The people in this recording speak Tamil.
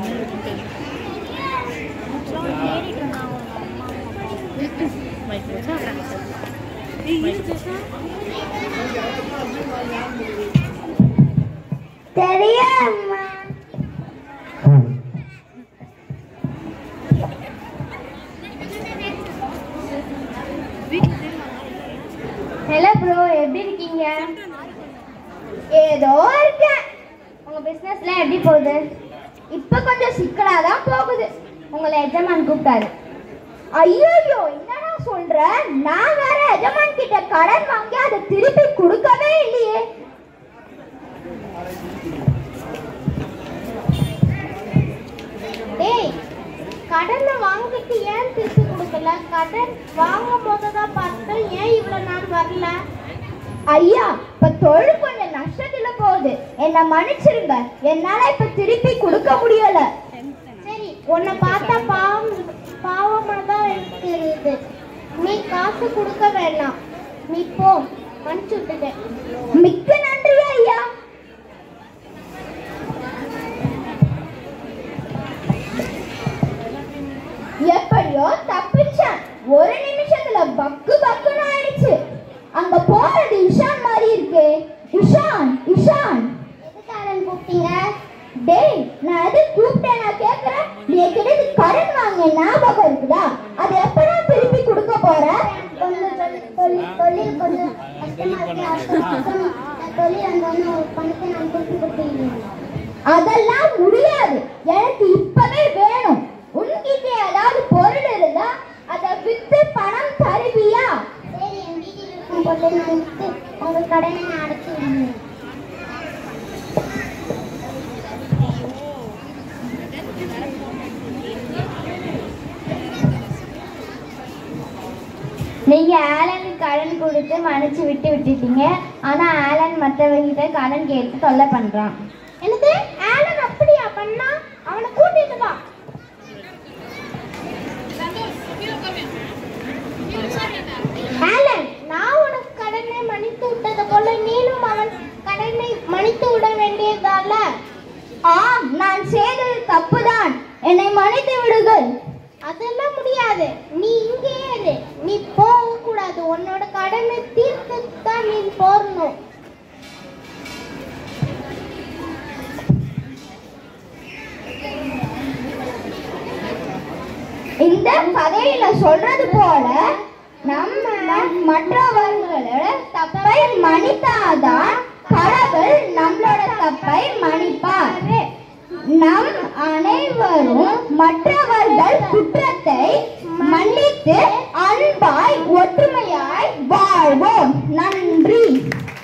தெரியாம ஹலோ ப்ரோ எப்படி இருக்கீங்க ஏதோ இருக்கேன் உங்க பிசினஸ்ல எப்படி போகுது இப்ப கொஞ்சம் சிக்கலா தான் போகுது உங்களை எஜமான் கூப்பிட்டாரு ஐயோ என்னடா சொல்ற நான் வேற எஜமான் கிட்ட கடன் வாங்கி அதை திருப்பி கொடுக்கவே இல்லையே டேய் கடனை வாங்கிட்டு ஏன் திருப்பி கொடுக்கல கடன் வாங்கும் போது தான் பார்த்தேன் ஏன் இவ்வளவு நாள் வரல ஐயா இப்ப தொழில் கொஞ்சம் நஷ்டத்துல போகுது என்ன மன்னிச்சிருங்க என்னால இப்ப திருப்பி கொடுக்க முடியல சரி உன்னை பார்த்தா பாவம் பாவமா தான் இருக்குது நீ காசு கொடுக்க வேண்டாம் நீ போ மன்னிச்சு விட்டுட்டேன் மிக்க நன்றி ஐயா எப்படியோ தப்பிச்சேன் ஒரு நிமிஷத்துல பக்கு பக்குன்னு ஆயிடுச்சு அங்க போறது இஷான் மாதிரி இருக்கே இஷான் இஷான் எதுக்காரன் கூப்பிட்டீங்க டேய் நான் எது கூப்பிட்டேன் நான் கேக்குறேன் நீ என்கிட்ட கடன் வாங்க ஞாபகம் இருக்குதா அது எப்படா திருப்பி கொடுக்க போற கொஞ்சம் தொழில் தொழில் கொஞ்சம் கஷ்டமா இருக்கு அடுத்த மாசம் தொழில் அந்த பணத்தை நான் திருப்பி கொடுத்துருக்கேன் அதெல்லாம் முடியாது எனக்கு இப்பவே வேணும் உன்கிட்ட ஏதாவது பொருள் இருந்தா அதை வித்து பணம் தருவியா சரி என் வீட்டில் இருக்கும் பொருளை நான் வித்து உங்க கடனை நான் அடைச்சு விடுவேன் நீங்க ஆலனுக்கு கடன் கொடுத்து மன்னிச்சு விட்டு விட்டுட்டீங்க ஆனா ஆலன் மற்றவங்கிட்ட கடன் கேட்டு தொல்லை பண்றான் எனக்கு ஆலன் அப்படியா பண்ணா அவனை கூட்டிட்டு வா ஆலன் நான் உனக்கு கடனை மன்னித்து விட்டது போல நீனும் அவன் கடனை மன்னித்து விட வேண்டியதால ஆம் நான் செய்தது தப்புதான் என்னை மன்னித்து விடுங்கள் அதெல்லாம் முடியாது நீ இங்கே இரு நீ போக கூடாது உன்னோட கடனை தீர்த்து தான் நீ போறணும் இந்த கதையில சொல்றது போல நம்ம மற்றவர்களோட தப்பை மன்னித்தாதான் கடவுள் நம்மளோட தப்பை மன்னிப்பார் நம் அனைவரும் மற்றவர்கள் குற்றத்தை மன்னித்து அன்பாய் ஒற்றுமையாய் வாழ்வோம் நன்றி